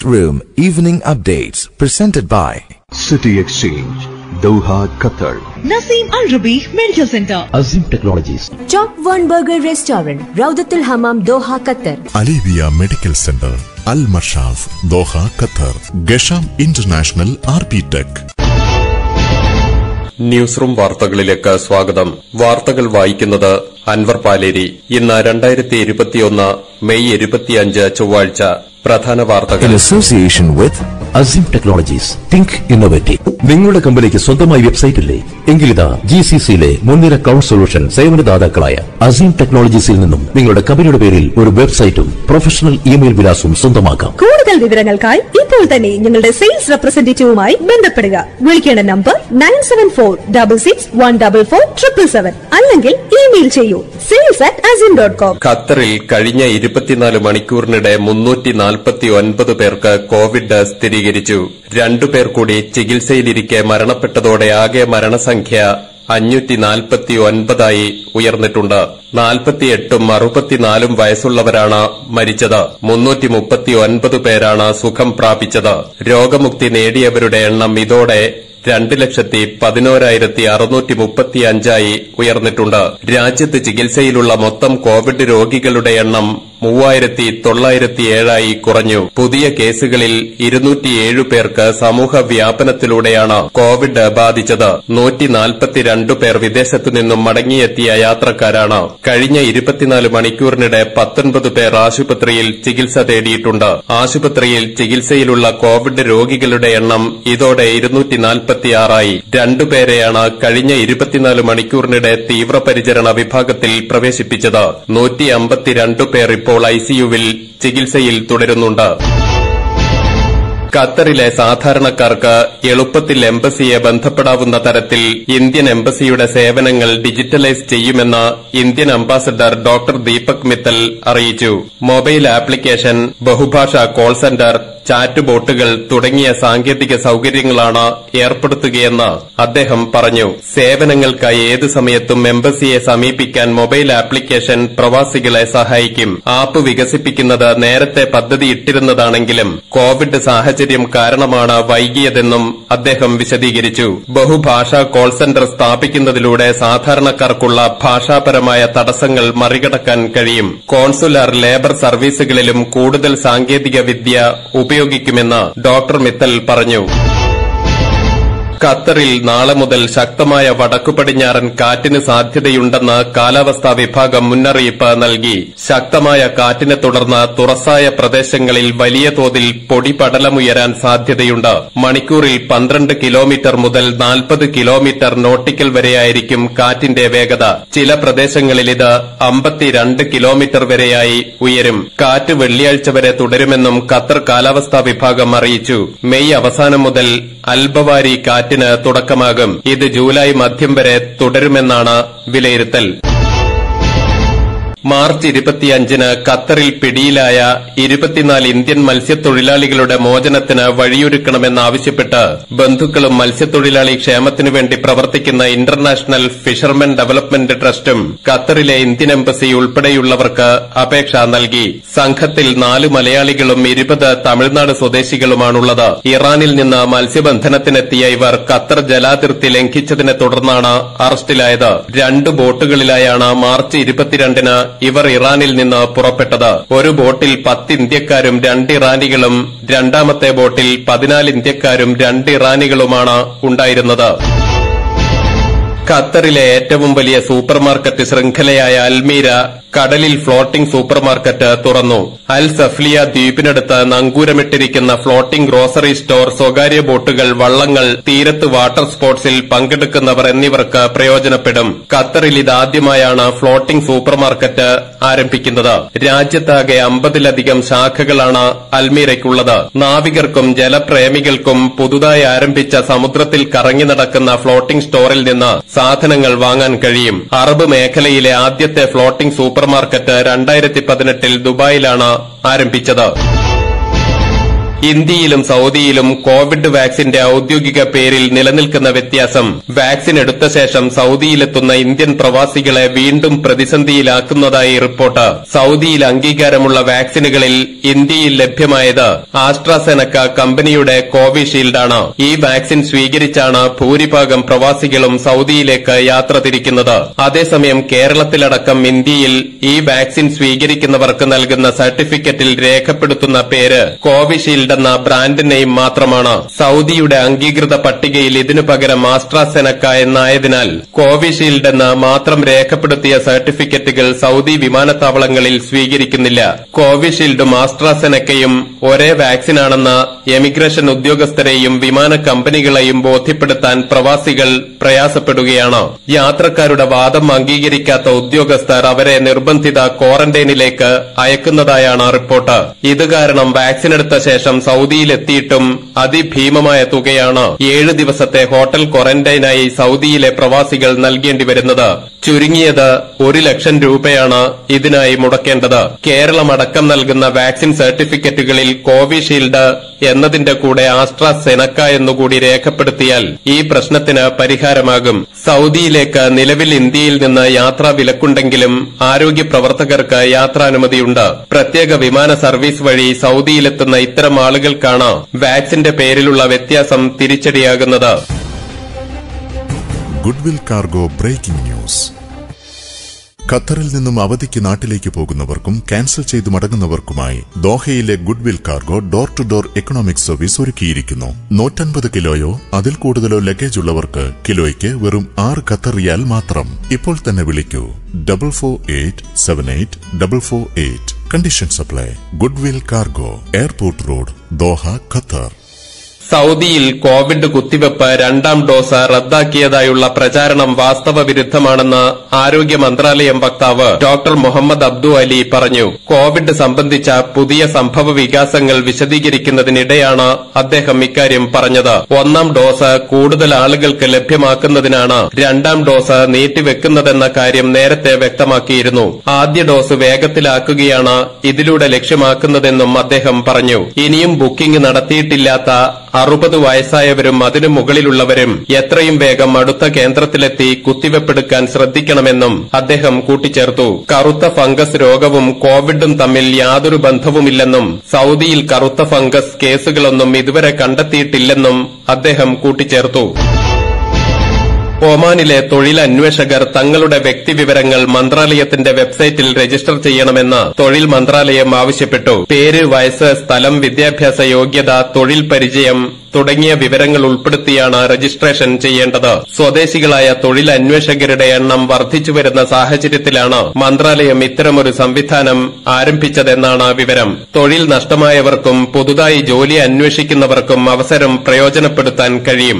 Room Evening Updates presented by City Exchange, Doha, Qatar. Naseem Al Rabi Medical Center. Azim Technologies. Top One Burger Restaurant, Raudatul Hammam, Doha, Qatar. അലീബിയ medical centre Al Mashaf Doha Qatar ഗഷാം international R P tech news room വാർത്തകളിലേക്ക് സ്വാഗതം വാർത്തകൾ വായിക്കുന്നത് അൻവർ പാലേരി ഇന്ന് രണ്ടായിരത്തി ഇരുപത്തിയൊന്ന് May ഇരുപത്തിയഞ്ച് ചൊവ്വാഴ്ച പ്രധാന വാർത്തകൾ in association with Azim Technologies. Think innovative. നിങ്ങളുടെ കമ്പനിക്ക് സ്വന്തമായി വെബ്സൈറ്റ് ഇല്ലേ എങ്കിലിതാ ജി സി സിയിലെ മുൻനിര ക്ലൗഡ് സൊല്യൂഷൻ സേവനദാതാക്കളായ അസീം ടെക്നോളജീസിൽ നിന്നും നിങ്ങളുടെ കമ്പനിയുടെ പേരിൽ ഒരു വെബ്സൈറ്റും പ്രൊഫഷണൽ ഇമെയിൽ വിലാസവും സ്വന്തമാക്കാം കൂടുതൽ വിവരങ്ങൾക്കായി ഇപ്പോൾ തന്നെ ഞങ്ങളുടെ സെയിൽസ് റെപ്രസെന്റേറ്റീവുമായി ബന്ധപ്പെടുക വിളിക്കേണ്ട number nine seven four double six one double four triple seven അല്ലെങ്കിൽ ഇമെയിൽ ചെയ്യൂ സെയിൽസ് അറ്റ് അസിൻ ഡോട്ട് കോം ഖത്തറിൽ കഴിഞ്ഞ ഇരുപത്തിനാല് മണിക്കൂറിനിടെ മുന്നൂറ്റി നാൽപ്പത്തി ഒൻപത് പേർക്ക് കോവിഡ് സ്ഥിരീകരിച്ചു രണ്ടുപേർ കൂടി ചികിത്സയിലിരിക്കെ മരണപ്പെട്ടതോടെ ആകെ മരണസംഖ്യ അഞ്ഞൂറ്റി നാൽപ്പത്തി ഒൻപതായി ഉയർന്നിട്ടുണ്ട് നാൽപ്പത്തിയെട്ടും അറുപത്തിനാലും വയസ്സുള്ളവരാണ് മരിച്ചത് മുന്നൂറ്റി മുപ്പത്തി ഒൻപത് പേരാണ് സുഖം പ്രാപിച്ചത് രോഗമുക്തി നേടിയവരുടെ എണ്ണം ഇതോടെ രണ്ട് ലക്ഷത്തി പതിനോരായിരത്തി അറുന്നൂറ്റി മുപ്പത്തി അഞ്ചായി ഉയർന്നിട്ടുണ്ട് രാജ്യത്ത് ചികിത്സയിലുള്ള മൊത്തം കോവിഡ് രോഗികളുടെ എണ്ണം മൂവായിരത്തി തൊള്ളായിരത്തി ഏഴായി കുറഞ്ഞു പുതിയ കേസുകളിൽ ഇരുന്നൂറ്റിയേഴ് പേർക്ക് സമൂഹ വ്യാപനത്തിലൂടെയാണ് കോവിഡ് ബാധിച്ചത് നൂറ്റി നാൽപ്പത്തിരണ്ട് പേർ വിദേശത്തു നിന്നും മടങ്ങിയെത്തിയ യാത്രക്കാരാണ് കഴിഞ്ഞ ഇരുപത്തിനാല് മണിക്കൂറിനിടെ പത്തൊൻപത് പേർ ആശുപത്രിയിൽ ചികിത്സ തേടിയിട്ടുണ്ട് ആശുപത്രിയിൽ ചികിത്സയിലുള്ള കോവിഡ് രോഗികളുടെ എണ്ണം ഇതോടെ ഇരുന്നൂറ്റി നാൽപ്പത്തിയാറായി രണ്ടുപേരെയാണ് കഴിഞ്ഞ ഇരുപത്തിനാല് മണിക്കൂറിനിടെ തീവ്രപരിചരണ വിഭാഗത്തിൽ പ്രവേശിപ്പിച്ചത് നൂറ്റി അമ്പത്തിരണ്ട് പേർ ഇപ്പോൾ ഐസിയുവിൽ ചികിത്സയിൽ തുടരുന്നുണ്ട് ഖത്തറിലെ സാധാരണക്കാർക്ക് എളുപ്പത്തിൽ എംബസിയെ ബന്ധപ്പെടാവുന്ന തരത്തിൽ ഇന്ത്യൻ എംബസിയുടെ സേവനങ്ങൾ ഡിജിറ്റലൈസ് ചെയ്യുമെന്ന് Indian ambassador doctor Deepak Mittal അറിയിച്ചു മൊബൈൽ ആപ്ലിക്കേഷൻ ബഹുഭാഷാ കോൾ സെന്റർ ചാറ്റ് ബോട്ടുകൾ തുടങ്ങിയ സാങ്കേതിക സൌകര്യങ്ങളാണ് ഏർപ്പെടുത്തുകയെന്ന് അദ്ദേഹം പറഞ്ഞു സേവനങ്ങൾക്കായി ഏത് സമയത്തും എംബസിയെ സമീപിക്കാൻ മൊബൈൽ ആപ്ലിക്കേഷൻ പ്രവാസികളെ സഹായിക്കും ആപ്പ് വികസിപ്പിക്കുന്നത് നേരത്തെ പദ്ധതി ഇട്ടിരുന്നതാണെങ്കിലും കോവിഡ് സാഹചര്യം കാരണമാണ് വൈകിയതെന്നും അദ്ദേഹം വിശദീകരിച്ചു ബഹുഭാഷാ കോൾ സെന്റർ സ്ഥാപിക്കുന്നതിലൂടെ സാധാരണക്കാർക്കുള്ള ഭാഷാപരമായ തടസ്സങ്ങൾ മറികടക്കാൻ കഴിയും കോൺസുലാർ ലേബർ സർവീസുകളിലും കൂടുതൽ സാങ്കേതിക വിദ്യ ഉപയോഗിക്കുമെന്ന് ഡോക്ടർ മിത്തൽ പറഞ്ഞു ഖത്തറിൽ നാളെ മുതൽ ശക്തമായ വടക്കു പടിഞ്ഞാറൻ കാറ്റിന് സാധ്യതയുണ്ടെന്ന് കാലാവസ്ഥാ വിഭാഗം മുന്നറിയിപ്പ് നൽകി ശക്തമായ കാറ്റിനെ തുടർന്ന് തുറസായ പ്രദേശങ്ങളിൽ വലിയ തോതിൽ പൊടിപടലമുയരാൻ സാധ്യതയുണ്ട് മണിക്കൂറിൽ പന്ത്രണ്ട് കിലോമീറ്റർ മുതൽ നാൽപ്പത് കിലോമീറ്റർ നോട്ടിക്കൽ വരെയായിരിക്കും കാറ്റിന്റെ വേഗത ചില പ്രദേശങ്ങളിൽ ഇത് അമ്പത്തിരണ്ട് കിലോമീറ്റർ വരെയായി ഉയരും കാറ്റ് വെള്ളിയാഴ്ച വരെ തുടരുമെന്നും ഖത്തർ കാലാവസ്ഥാ വിഭാഗം അറിയിച്ചു മെയ് അവസാനം മുതൽ അൽബവാരി കാറ്റിന് തുടക്കമാകും ഇത് ജൂലൈ മധ്യം വരെ തുടരുമെന്നാണ് വിലയിരുത്തൽ മാർച്ച് ഇരുപത്തിയഞ്ചിന് ഖത്തറിൽ പിടിയിലായ ഇരുപത്തിനാല് ഇന്ത്യൻ മത്സ്യത്തൊഴിലാളികളുടെ മോചനത്തിന് വഴിയൊരുക്കണമെന്നാവശ്യപ്പെട്ട് ബന്ധുക്കളും മത്സ്യത്തൊഴിലാളി ക്ഷേമത്തിനു വേണ്ടി പ്രവർത്തിക്കുന്ന ഇന്റർനാഷണൽ ഫിഷർമെൻ ഡെവലപ്മെന്റ് ട്രസ്റ്റും ഖത്തറിലെ ഇന്ത്യൻ എംബസി ഉൾപ്പെടെയുള്ളവർക്ക് അപേക്ഷ നൽകി സംഘത്തിൽ നാല് മലയാളികളും ഇരുപത് തമിഴ്നാട് സ്വദേശികളുമാണുള്ളത് ഇറാനിൽ നിന്ന് മത്സ്യബന്ധനത്തിനെത്തിയ ഇവർ ഖത്തർ ജലാതിർത്തി ലംഘിച്ചതിനെ തുടർന്നാണ് അറസ്റ്റിലായത് രണ്ട് ബോട്ടുകളിലായാണ് മാർച്ച് ഇരുപത്തിരണ്ടിന് ഇവർ ഇറാനിൽ നിന്ന് പുറപ്പെട്ടത് ഒരു ബോട്ടിൽ പത്ത് ഇന്ത്യക്കാരും രണ്ട് ഇറാനികളും രണ്ടാമത്തെ ബോട്ടിൽ പതിനാല് ഇന്ത്യക്കാരും രണ്ട് ഇറാനികളുമാണ് ഉണ്ടായിരുന്നത് ഖത്തറിലെ ഏറ്റവും വലിയ സൂപ്പർമാർക്കറ്റ് ശൃംഖലയായ അൽമീര കടലിൽ ഫ്ലോട്ടിംഗ് സൂപ്പർമാർക്കറ്റ് തുറന്നു അൽ സഫ്ലിയ ദ്വീപിനടുത്ത് നങ്കൂരമിട്ടിരിക്കുന്ന ഫ്ലോട്ടിംഗ് ഗ്രോസറി സ്റ്റോർ സ്വകാര്യ ബോട്ടുകൾ വള്ളങ്ങൾ തീരത്ത് വാട്ടർ സ്പോർട്സിൽ പങ്കെടുക്കുന്നവർ എന്നിവർക്ക് പ്രയോജനപ്പെടും ഖത്തറിൽ ഇതാദ്യമായാണ് ഫ്ലോട്ടിംഗ് സൂപ്പർമാർക്കറ്റ് ആരംഭിക്കുന്നത് രാജ്യത്താകെ അമ്പതിലധികം ശാഖകളാണ് അൽമീരയ്ക്കുള്ളത് നാവികർക്കും ജലപ്രേമികൾക്കും പുതുതായി ആരംഭിച്ച സമുദ്രത്തിൽ കറങ്ങി നടക്കുന്ന ഫ്ലോട്ടിംഗ് സ്റ്റോറിൽ നിന്ന് സാധനങ്ങൾ വാങ്ങാൻ കഴിയും അറബ് മേഖലയിലെ ആദ്യത്തെ ഫ്ലോട്ടിംഗ് സൂപ്പർമാർക്കറ്റ് രണ്ടായിരത്തി പതിനെട്ടിൽ ദുബായിലാണ് ആരംഭിച്ചത് ഇന്ത്യയിലും സൌദിയിലും കോവിഡ് വാക്സിന്റെ ഔദ്യോഗിക പേരിൽ നിലനിൽക്കുന്ന വ്യത്യാസം വാക്സിൻ എടുത്ത ശേഷം സൌദിയിലെത്തുന്ന ഇന്ത്യൻ പ്രവാസികളെ വീണ്ടും പ്രതിസന്ധിയിലാക്കുന്നതായി റിപ്പോർട്ട് സൌദിയിൽ അംഗീകാരമുള്ള വാക്സിനുകളിൽ ഇന്ത്യയിൽ ലഭ്യമായത് ആസ്ട്രാസെനക്ക കമ്പനിയുടെ കോവിഷീൽഡാണ് ഈ വാക്സിൻ സ്വീകരിച്ചാണ് ഭൂരിഭാഗം പ്രവാസികളും സൌദിയിലേക്ക് യാത്ര തിരിക്കുന്നത് അതേസമയം കേരളത്തിലടക്കം ഇന്ത്യയിൽ ഈ വാക്സിൻ സ്വീകരിക്കുന്നവർക്ക് നൽകുന്ന സർട്ടിഫിക്കറ്റിൽ രേഖപ്പെടുത്തുന്ന പേര് കോവിഷീൽഡ് എന്ന ബ്രാൻഡ് നെയിം മാത്രമാണ് സൌദിയുടെ അംഗീകൃത പട്ടികയിൽ ഇതിനു പകരം ആസ്ട്രാസെനക്ക എന്നായതിനാൽ കോവിഷീൽഡ് എന്ന് മാത്രം രേഖപ്പെടുത്തിയ സർട്ടിഫിക്കറ്റുകൾ സൌദി വിമാനത്താവളങ്ങളിൽ സ്വീകരിക്കുന്നില്ല കോവിഷീൽഡും ആസ്ട്രാസെനക്കയും ഒരേ വാക്സിനാണെന്ന് എമിഗ്രേഷൻ ഉദ്യോഗസ്ഥരെയും വിമാന കമ്പനികളെയും ബോധ്യപ്പെടുത്താൻ പ്രവാസികൾ പ്രയാസപ്പെടുകയാണ് യാത്രക്കാരുടെ വാദം അംഗീകരിക്കാത്ത ഉദ്യോഗസ്ഥർ അവരെ നിർബന്ധിത ക്വാറന്റൈനിലേക്ക് അയക്കുന്നതായാണ് റിപ്പോർട്ട് ഇത് കാരണം വാക്സിൻ എടുത്ത ശേഷം സൌദിയിലെത്തിയിട്ടും അതിഭീമമായ തുകയാണ് ഏഴ് ദിവസത്തെ ഹോട്ടൽ ക്വാറന്റൈനായി സൌദിയിലെ പ്രവാസികൾ നൽകേണ്ടി വരുന്നത് ചുരുങ്ങിയത് ഒരു ലക്ഷം രൂപയാണ് ഇതിനായി മുടക്കേണ്ടത് കേരളമടക്കം നൽകുന്ന വാക്സിൻ സർട്ടിഫിക്കറ്റുകളിൽ കോവിഷീൽഡ് എന്നതിന്റെ കൂടെ ആസ്ട്രാസെനക്ക എന്നുകൂടി രേഖപ്പെടുത്തിയാൽ ഈ പ്രശ്നത്തിന് പരിഹാരമാകും സൌദിയിലേക്ക് നിലവിൽ ഇന്ത്യയിൽ നിന്ന് യാത്രാ വിലക്കുണ്ടെങ്കിലും ആരോഗ്യ പ്രവർത്തകർക്ക് യാത്രാനുമതിയുണ്ട് പ്രത്യേക വിമാന സർവീസ് വഴി സൌദിയിലെത്തുന്ന ഇത്തരം ആളുകൾക്കാണ് വാക്സിന്റെ പേരിലുള്ള വ്യത്യാസം തിരിച്ചടിയാകുന്നത് ഗുഡ്വിൽ കാർഗോ ബ്രേക്കിംഗ് ന്യൂസ് ഖത്തറിൽ നിന്നും അവധിക്ക് നാട്ടിലേക്ക് പോകുന്നവർക്കും ക്യാൻസൽ ചെയ്തു മടങ്ങുന്നവർക്കുമായി ദോഹയിലെ goodwill cargo door to door economic service ഒരുക്കിയിരിക്കുന്നു നൂറ്റൻപത് കിലോയോ അതിൽ കൂടുതലോ ലഗേജ് ഉള്ളവർക്ക് കിലോയ്ക്ക് വെറും ആറ് ഖത്തർ റിയാൽ മാത്രം ഇപ്പോൾ തന്നെ വിളിക്കൂ double four eight seven eight double four eight conditions apply goodwill cargo airport road Doha Qatar സൌദിയിൽ കോവിഡ് കുത്തിവെപ്പ് രണ്ടാം ഡോസ് റദ്ദാക്കിയതായുള്ള പ്രചാരണം വാസ്തവ വിരുദ്ധമാണെന്ന് ആരോഗ്യ മന്ത്രാലയം വക്താവ് ഡോക്ടർ മുഹമ്മദ് അബ്ദു അലി പറഞ്ഞു കോവിഡ് സംബന്ധിച്ച പുതിയ സംഭവ വികാസങ്ങൾ വിശദീകരിക്കുന്നതിനിടെയാണ് അദ്ദേഹം ഇക്കാര്യം പറഞ്ഞത് ഒന്നാം ഡോസ് കൂടുതൽ ആളുകൾക്ക് ലഭ്യമാക്കുന്നതിനാണ് രണ്ടാം ഡോസ് നീട്ടിവെക്കുന്നതെന്ന കാര്യം നേരത്തെ വ്യക്തമാക്കിയിരുന്നു ആദ്യ ഡോസ് വേഗത്തിലാക്കുകയാണ് ഇതിലൂടെ ലക്ഷ്യമാക്കുന്നതെന്നും അദ്ദേഹം പറഞ്ഞു ഇനിയും ബുക്കിംഗ് നടത്തിയിട്ടില്ലാത്ത അറുപത് വയസ്സായവരും അതിനു മുകളിലുള്ളവരും എത്രയും വേഗം അടുത്ത കേന്ദ്രത്തിലെത്തി കുത്തിവെപ്പെടുക്കാൻ ശ്രദ്ധിക്കണമെന്നും അദ്ദേഹം കൂട്ടിച്ചേർത്തു കറുത്ത ഫംഗസ് രോഗവും കോവിഡും തമ്മിൽ യാതൊരു ബന്ധവുമില്ലെന്നും സൌദിയിൽ കറുത്ത ഫംഗസ് കേസുകളൊന്നും ഇതുവരെ കണ്ടെത്തിയിട്ടില്ലെന്നും അദ്ദേഹം കൂട്ടിച്ചേർത്തു ഒമാനിലെ തൊഴിൽ അന്വേഷകർ തങ്ങളുടെ വ്യക്തിവിവരങ്ങൾ മന്ത്രാലയത്തിന്റെ വെബ്സൈറ്റിൽ രജിസ്റ്റർ ചെയ്യണമെന്ന് തൊഴിൽ മന്ത്രാലയം ആവശ്യപ്പെട്ടു പേര് വയസ്സ് സ്ഥലം വിദ്യാഭ്യാസ യോഗ്യത തൊഴിൽ പരിചയം തുടങ്ങിയ വിവരങ്ങൾ ഉൾപ്പെടുത്തിയാണ് രജിസ്ട്രേഷൻ ചെയ്യേണ്ടത് സ്വദേശികളായ തൊഴിൽ അന്വേഷകരുടെ എണ്ണം വർദ്ധിച്ചുവരുന്ന സാഹചര്യത്തിലാണ് മന്ത്രാലയം ഇത്തരമൊരു സംവിധാനം ആരംഭിച്ചതെന്നാണ് വിവരം തൊഴിൽ നഷ്ടമായവർക്കും പുതുതായി ജോലി അന്വേഷിക്കുന്നവർക്കും അവസരം പ്രയോജനപ്പെടുത്താൻ കഴിയും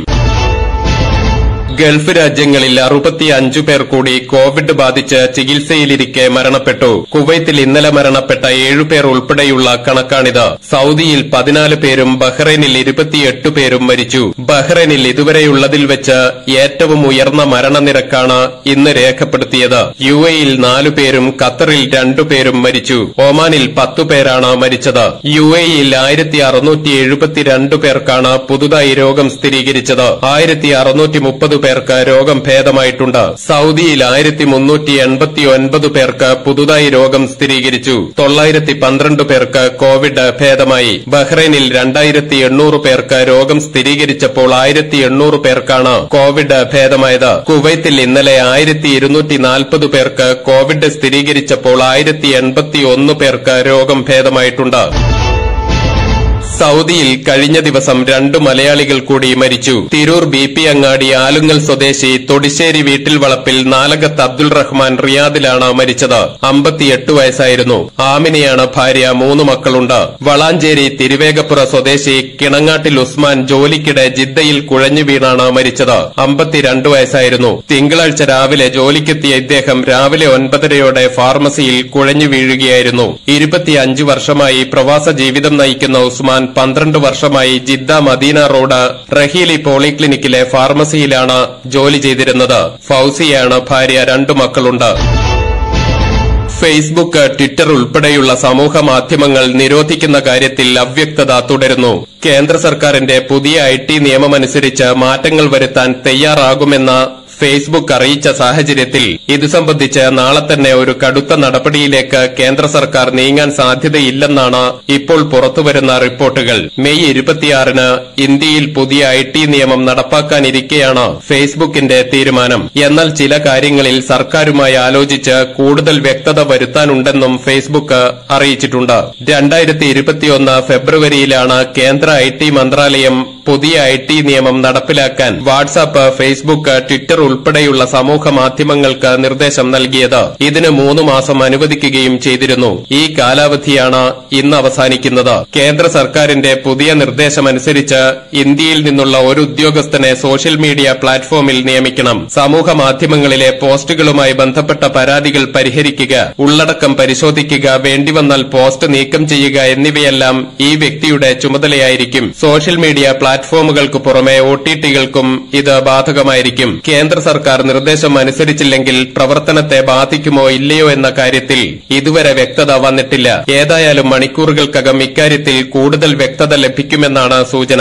ഗൾഫ് രാജ്യങ്ങളിൽ അറുപത്തിയഞ്ചു പേർ കൂടി കോവിഡ് ബാധിച്ച് ചികിത്സയിലിരിക്കെ മരണപ്പെട്ടു കുവൈത്തിൽ ഇന്നലെ മരണപ്പെട്ട ഏഴുപേർ ഉൾപ്പെടെയുള്ള കണക്കാണിത് സൌദിയിൽ പതിനാല് പേരും ബഹ്റൈനിൽ ഇരുപത്തിയെട്ട് പേരും മരിച്ചു ബഹ്റൈനിൽ ഇതുവരെയുള്ളതിൽ വെച്ച് ഏറ്റവും ഉയർന്ന മരണനിരക്കാണ് ഇന്ന് രേഖപ്പെടുത്തിയത് യു എയിൽ നാലു പേരും ഖത്തറിൽ രണ്ടുപേരും മരിച്ചു ഒമാനിൽ പത്തു പേരാണ് മരിച്ചത് യു എയിൽ ആയിരത്തി അറുന്നൂറ്റി എഴുപത്തിരണ്ട് പേർക്കാണ് പുതുതായി രോഗം സ്ഥിരീകരിച്ചത് ആയിരത്തി അറുന്നൂറ്റി മുപ്പത് പേർക്ക് രോഗം ഭേദമായിട്ടുണ്ട് സൌദിയിൽ ആയിരത്തി മുന്നൂറ്റി എൺപത്തി ഒൻപത് പേർക്ക് പുതുതായി രോഗം സ്ഥിരീകരിച്ചു തൊള്ളായിരത്തി പന്ത്രണ്ട് പേർക്ക് കോവിഡ് ഭേദമായി ബഹ്റൈനിൽ രണ്ടായിരത്തി എണ്ണൂറ് പേർക്ക് രോഗം സ്ഥിരീകരിച്ചപ്പോൾ ആയിരത്തി എണ്ണൂറ് പേർക്കാണ് കോവിഡ് ഭേദമായത് കുവൈത്തിൽ ഇന്നലെ ആയിരത്തി ഇരുന്നൂറ്റി നാൽപ്പത് പേർക്ക് കോവിഡ് സ്ഥിരീകരിച്ചപ്പോൾ ആയിരത്തി എൺപത്തി ഒന്ന് പേർക്ക് രോഗം ഭേദമായിട്ടുണ്ട് സൌദിയിൽ കഴിഞ്ഞ ദിവസം രണ്ടു മലയാളികൾ കൂടി മരിച്ചു തിരൂർ ബി പി അങ്ങാടി ആലുങ്ങൽ സ്വദേശി തൊടിശ്ശേരി വീട്ടിൽ വളപ്പിൽ നാലകത്ത് അബ്ദുൾ റഹ്മാൻ റിയാദിലാണ് മരിച്ചത് അമ്പത്തിയെട്ട് വയസ്സായിരുന്നു ആമിനയാണ് ഭാര്യ മൂന്ന് മക്കളുണ്ട് വളാഞ്ചേരി തിരുവേഗപ്പുറ സ്വദേശി കിണങ്ങാട്ടിൽ ഉസ്മാൻ ജോലിക്കിടെ ജിദ്ദയിൽ കുഴഞ്ഞു വീണാണ് മരിച്ചത് അമ്പത്തിരണ്ട് വയസ്സായിരുന്നു തിങ്കളാഴ്ച രാവിലെ ജോലിക്കെത്തിയ ഇദ്ദേഹം രാവിലെ ഒൻപതരയോടെ ഫാർമസിയിൽ കുഴഞ്ഞു വീഴുകയായിരുന്നു ഇരുപത്തിയഞ്ച് വർഷമായി പ്രവാസ ജീവിതം നയിക്കുന്ന ഉസ്മാൻ പന്ത്രണ്ട് വർഷമായി ജിദ്ദ മദീന റോഡ് റഹീലി പോളിക്ലിനിക്കിലെ ഫാർമസിയിലാണ് ജോലി ചെയ്തിരുന്നത് ഫൌസിയാണ് ഭാര്യ രണ്ടു മക്കളുണ്ട് ഫേസ്ബുക്ക് ട്വിറ്റർ ഉൾപ്പെടെയുള്ള സമൂഹ മാധ്യമങ്ങൾ നിരോധിക്കുന്ന കാര്യത്തിൽ അവ്യക്തത തുടരുന്നു കേന്ദ്ര സർക്കാരിന്റെ പുതിയ ഐ ടി നിയമമനുസരിച്ച് മാറ്റങ്ങൾ വരുത്താൻ തയ്യാറാകുമെന്ന് ഫേസ്ബുക്ക് അറിയിച്ച സാഹചര്യത്തിൽ ഇത് സംബന്ധിച്ച് നാളെ തന്നെ ഒരു കടുത്ത നടപടിയിലേക്ക് കേന്ദ്ര സർക്കാർ നീങ്ങാൻ സാധ്യതയില്ലെന്നാണ് ഇപ്പോൾ പുറത്തുവരുന്ന റിപ്പോർട്ടുകൾ മെയ് ഇരുപത്തിയാറിന് ഇന്ത്യയിൽ പുതിയ ഐ ടി നിയമം നടപ്പാക്കാനിരിക്കെയാണ് ഫേസ്ബുക്കിന്റെ തീരുമാനം എന്നാൽ ചില കാര്യങ്ങളിൽ സർക്കാരുമായി ആലോചിച്ച് കൂടുതൽ വ്യക്തത വരുത്താനുണ്ടെന്നും ഫേസ്ബുക്ക് അറിയിച്ചിട്ടുണ്ട് രണ്ടായിരത്തി ഇരുപത്തിയൊന്ന് ഫെബ്രുവരിയിലാണ് കേന്ദ്ര ഐ ടി മന്ത്രാലയം പുതിയ ഐ ടി നിയമം നടപ്പിലാക്കാൻ വാട്സാപ്പ് ഫേസ്ബുക്ക് ട്വിറ്റർ ഉൾപ്പെടെയുള്ള സമൂഹ മാധ്യമങ്ങൾക്ക് നിർദ്ദേശം നൽകിയത് ഇതിന് മൂന്ന് മാസം അനുവദിക്കുകയും ചെയ്തിരുന്നു ഈ കാലാവധിയാണ് ഇന്ന് അവസാനിക്കുന്നത് കേന്ദ്ര സർക്കാരിന്റെ പുതിയ നിർദ്ദേശമനുസരിച്ച് ഇന്ത്യയിൽ നിന്നുള്ള ഒരു ഉദ്യോഗസ്ഥനെ സോഷ്യൽ മീഡിയ പ്ലാറ്റ്ഫോമിൽ നിയമിക്കണം സമൂഹ മാധ്യമങ്ങളിലെ പോസ്റ്റുകളുമായി ബന്ധപ്പെട്ട പരാതികൾ പരിഹരിക്കുക ഉള്ളടക്കം പരിശോധിക്കുക വേണ്ടിവന്നാൽ പോസ്റ്റ് നീക്കം ചെയ്യുക എന്നിവയെല്ലാം ഈ വ്യക്തിയുടെ ചുമതലയായിരിക്കും സോഷ്യൽ മീഡിയ പ്ലാറ്റ്ഫോമുകൾക്ക് പുറമെ ഒ ടി ടികൾക്കും ഇത് ബാധകമായിരിക്കും കേന്ദ്ര സർക്കാർ നിർദ്ദേശം അനുസരിച്ചില്ലെങ്കിൽ പ്രവർത്തനത്തെ ബാധിക്കുമോ ഇല്ലയോ എന്ന കാര്യത്തിൽ ഇതുവരെ വ്യക്തത വന്നിട്ടില്ല ഏതായാലും മണിക്കൂറുകൾക്കകം ഇക്കാര്യത്തിൽ കൂടുതൽ വ്യക്തത ലഭിക്കുമെന്നാണ് സൂചന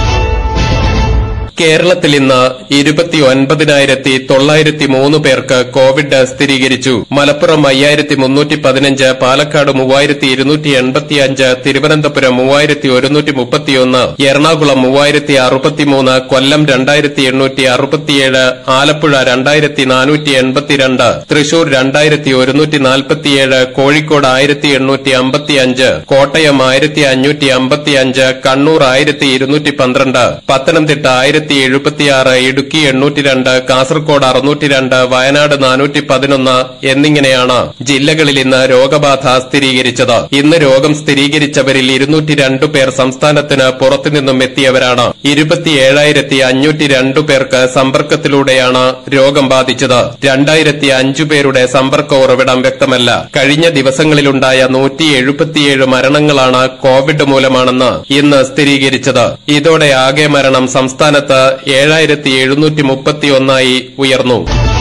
കേരളത്തിൽ ഇന്ന് ഇരുപത്തിയൊൻപതിനായിരത്തി തൊള്ളായിരത്തി മൂന്ന് പേർക്ക് കോവിഡ് സ്ഥിരീകരിച്ചു മലപ്പുറം അയ്യായിരത്തി മുന്നൂറ്റി പതിനഞ്ച് പാലക്കാട് മൂവായിരത്തി ഇരുന്നൂറ്റി എൺപത്തിയഞ്ച് തിരുവനന്തപുരം മൂവായിരത്തി ഒരുന്നൂറ്റി മുപ്പത്തിയൊന്ന് എറണാകുളം മൂവായിരത്തി അറുപത്തിമൂന്ന് കൊല്ലം രണ്ടായിരത്തി എണ്ണൂറ്റി അറുപത്തിയേഴ് ആലപ്പുഴ രണ്ടായിരത്തി നാനൂറ്റി എൺപത്തിരണ്ട് തൃശൂർ രണ്ടായിരത്തി ഒരുന്നൂറ്റി നാൽപ്പത്തിയേഴ് കോഴിക്കോട് ആയിരത്തി എണ്ണൂറ്റി അമ്പത്തിയഞ്ച് കോട്ടയം ആയിരത്തി അഞ്ഞൂറ്റി അമ്പത്തിയഞ്ച് കണ്ണൂർ ആയിരത്തി ഇരുന്നൂറ്റി പന്ത്രണ്ട് പത്തനംതിട്ട ആയിരത്തി എഴുപത്തിയാറ് ഇടുക്കി എണ്ണൂറ്റി രണ്ട് കാസർകോട് അറുന്നൂറ്റി രണ്ട് വയനാട് നാനൂറ്റി പതിനൊന്ന് എന്നിങ്ങനെയാണ് ജില്ലകളിൽ ഇന്ന് രോഗബാധ സ്ഥിരീകരിച്ചത് ഇന്ന് രോഗം സ്ഥിരീകരിച്ചവരിൽ ഇരുന്നൂറ്റി രണ്ട് പേർ സംസ്ഥാനത്തിന് പുറത്തുനിന്നും എത്തിയവരാണ് ഇരുപത്തിയേഴായിരത്തി അഞ്ഞൂറ്റി രണ്ട് പേർക്ക് സമ്പർക്കത്തിലൂടെയാണ് രോഗം ബാധിച്ചത് രണ്ടായിരത്തി അഞ്ചു പേരുടെ സമ്പർക്ക ഉറവിടം വ്യക്തമല്ല കഴിഞ്ഞ ദിവസങ്ങളിലുണ്ടായ നൂറ്റി എഴുപത്തിയേഴ് മരണങ്ങളാണ് കോവിഡ് മൂലമാണെന്ന് ഇന്ന് സ്ഥിരീകരിച്ചത് ഇതോടെ ആകെ മരണം സംസ്ഥാനത്ത് ഏഴായിരത്തി എഴുന്നൂറ്റി മുപ്പത്തിയൊന്നായി ഉയർന്നു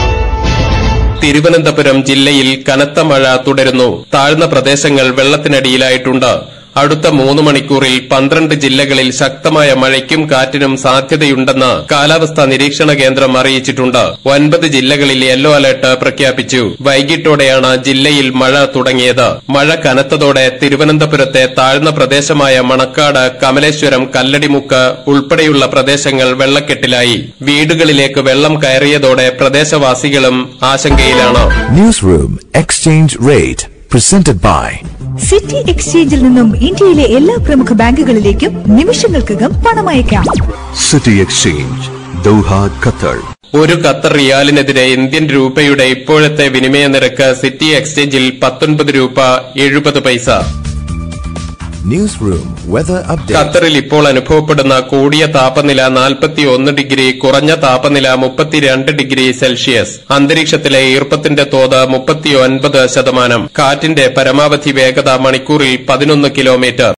തിരുവനന്തപുരം ജില്ലയിൽ കനത്ത മഴ തുടരുന്നു താഴ്ന്ന പ്രദേശങ്ങൾ വെള്ളത്തിനടിയിലായിട്ടുണ്ട് അടുത്ത മൂന്ന് മണിക്കൂറിൽ പന്ത്രണ്ട് ജില്ലകളിൽ ശക്തമായ മഴയ്ക്കും കാറ്റിനും സാധ്യതയുണ്ടെന്ന് കാലാവസ്ഥാ നിരീക്ഷണ കേന്ദ്രം അറിയിച്ചിട്ടുണ്ട് ഒൻപത് ജില്ലകളിൽ യെല്ലോ അലർട്ട് പ്രഖ്യാപിച്ചു വൈകിട്ടോടെയാണ് ജില്ലയിൽ മഴ തുടങ്ങിയത് മഴ കനത്തതോടെ തിരുവനന്തപുരത്തെ താഴ്ന്ന പ്രദേശമായ മണക്കാട് കമലേശ്വരം കല്ലടിമുക്ക് ഉൾപ്പെടെയുള്ള പ്രദേശങ്ങൾ വെള്ളക്കെട്ടിലായി വീടുകളിലേക്ക് വെള്ളം കയറിയതോടെ പ്രദേശവാസികളും ആശങ്കയിലാണ് Newsroom Exchange Rate presented by city എക്സ്ചേഞ്ചിൽ നിന്നും ഇന്ത്യയിലെ എല്ലാ പ്രമുഖ ബാങ്കുകളിലേക്കും നിമിഷങ്ങൾക്കകം പണമയക്കാം City Exchange, Doha, Qatar. ഒരു ഖത്തർ റിയാലിനെതിരെ ഇന്ത്യൻ രൂപയുടെ ഇപ്പോഴത്തെ വിനിമയ നിരക്ക് സിറ്റി എക്സ്ചേഞ്ചിൽ പത്തൊൻപത് രൂപ എഴുപത് പൈസ Newsroom Weather Update. ഖത്തറിൽ ഇപ്പോൾ അനുഭവപ്പെടുന്ന കൂടിയ താപനില 41 ഡിഗ്രി കുറഞ്ഞ താപനില മുപ്പത്തിരണ്ട് ഡിഗ്രി സെൽഷ്യസ് അന്തരീക്ഷത്തിലെ ഈർപ്പത്തിന്റെ തോത് മുപ്പത്തിയൊൻപത് ശതമാനം കാറ്റിന്റെ പരമാവധി വേഗത മണിക്കൂറിൽ പതിനൊന്ന് കിലോമീറ്റർ